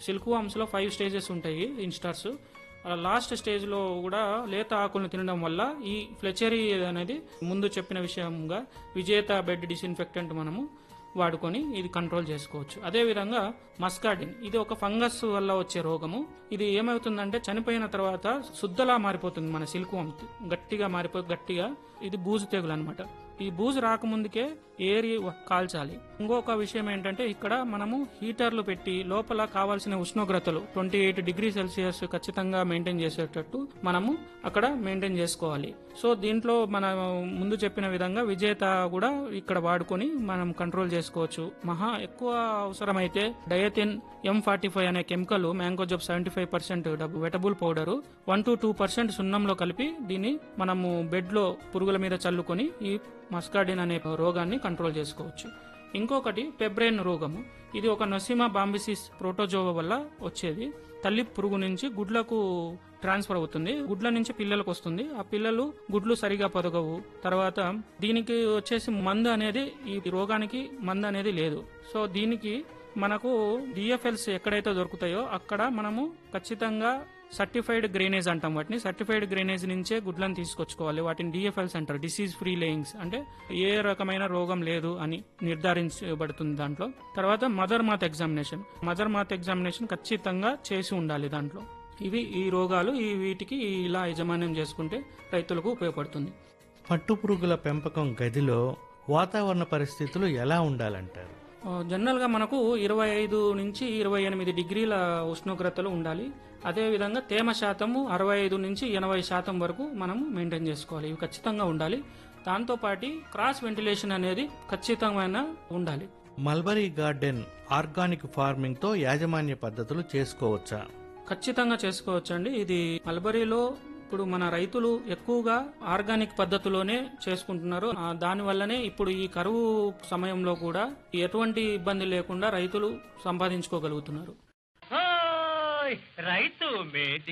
silk వామ్స్లో five stages ఉంటాయి instars అలా లాస్ట్ స్టేజ్లో కూడా లేత ఆకులను తినడం వల్ల ఈ ఫ్లెచరీ అనేది ముందు చెప్పిన విషయంగా విజేత బెడ్ డిస్ఇన్ఫెక్టెంట్ మనము వాడుకొని ఇది కంట్రోల్ చేసుకోవచ్చు అదేవిధంగా మస్కాడిన్ ఇది ఒక ఫంగస్ వల్ల వచ్చే రోగము ఇది ఏమవుతుందంటే చనిపోయిన తర్వాత శుద్ధలా మారిపోతుంది మన సిల్క్ వామ్ గట్టిగా మారిపోయి గట్టిగా ఇది బూజు తెగులు అనమాట ఈ బూజు రాకముందుకే ఏరి కాల్చాలి ఇంకొక విషయం ఏంటంటే ఇక్కడ మనము హీటర్లు పెట్టి లోపల కావాల్సిన ఉష్ణోగ్రతలు ట్వంటీ ఎయిట్ డిగ్రీ సెల్సియస్ ఖచ్చితంగా మెయింటైన్ చేసేటట్టు మనము అక్కడ మెయింటైన్ చేసుకోవాలి సో దీంట్లో మన ముందు చెప్పిన విధంగా విజేత కూడా ఇక్కడ వాడుకొని మనం కంట్రోల్ చేసుకోవచ్చు మహా ఎక్కువ అవసరమైతే డయతిన్ ఎం ఫార్టీ ఫైవ్ అనే chemical mancozeb seventy five percent wettable powder one to two percent సున్నంలో కలిపి దీన్ని మనము బెడ్ లో పురుగుల మీద చల్లుకొని ఈ మస్కాడిన్ అనే రోగాన్ని కంట్రోల్ చేసుకోవచ్చు ఇంకొకటి పెబ్రెయిన్ రోగము ఇది ఒక నొసిమా బాంబిసిస్ ప్రోటోజోవా వల్ల వచ్చేది తల్లి పురుగు నుంచి గుడ్లకు ట్రాన్స్ఫర్ అవుతుంది గుడ్ల నుంచి పిల్లలకు వస్తుంది ఆ పిల్లలు గుడ్లు సరిగా పొదగవు తర్వాత దీనికి వచ్చేసి మందు అనేది ఈ రోగానికి మందు అనేది లేదు సో దీనికి మనకు డిఎఫ్ఎల్స్ ఎక్కడైతే దొరుకుతాయో అక్కడ మనము ఖచ్చితంగా సర్టిఫైడ్ గ్రెనేజ్ అంటాం వాటిని సర్టిఫైడ్ గ్రెనేజ్ నుంచే గుడ్లను తీసుకొచ్చుకోవాలి వాటిని డిఎఫ్ఎల్స్ అంటారు డిసీజ్ ఫ్రీ లేయింగ్స్ అంటే ఏ రకమైన రోగం లేదు అని నిర్ధారించబడుతుంది దాంట్లో తర్వాత mother moth examination mother moth examination ఖచ్చితంగా చేసి ఉండాలి దాంట్లో ఇవి ఈ రోగాలు ఈ వీటికి ఇలా యజమాన్యం చేసుకుంటే రైతులకు ఉపయోగపడుతుంది పట్టుపురుగుల పెంపకం గదిలో వాతావరణ పరిస్థితులు ఎలా ఉండాలంటారు ఆ, జనరల్గా మనకు ఇరవై ఐదు నుంచి ఇరవై ఎనిమిది డిగ్రీల ఉష్ణోగ్రతలు ఉండాలి అదేవిధంగా తేమ శాతము అరవై ఐదు నుంచి ఎనభై శాతం వరకు మనం మెయింటైన్ చేసుకోవాలి ఇవి ఖచ్చితంగా ఉండాలి దాంతోపాటి క్రాస్ వెంటిలేషన్ అనేది ఖచ్చితమైన ఉండాలి మల్బరీ గార్డెన్ ఆర్గానిక్ ఫార్మింగ్ తో యాజమాన్య పద్ధతులు చేసుకోవచ్చా ఖచ్చితంగా చేసుకోవచ్చండి ఇది మల్బరీలో ఇప్పుడు మన రైతులు ఎక్కువగా ఆర్గానిక్ పద్ధతిలోనే చేసుకుంటున్నారు ఆ, దానివల్లనే ఇప్పుడు ఈ కరువు సమయంలో కూడా ఎటువంటి ఇబ్బంది లేకుండా రైతులు సంపాదించుకోగలుగుతున్నారు ఓయ్ రైతు మేటి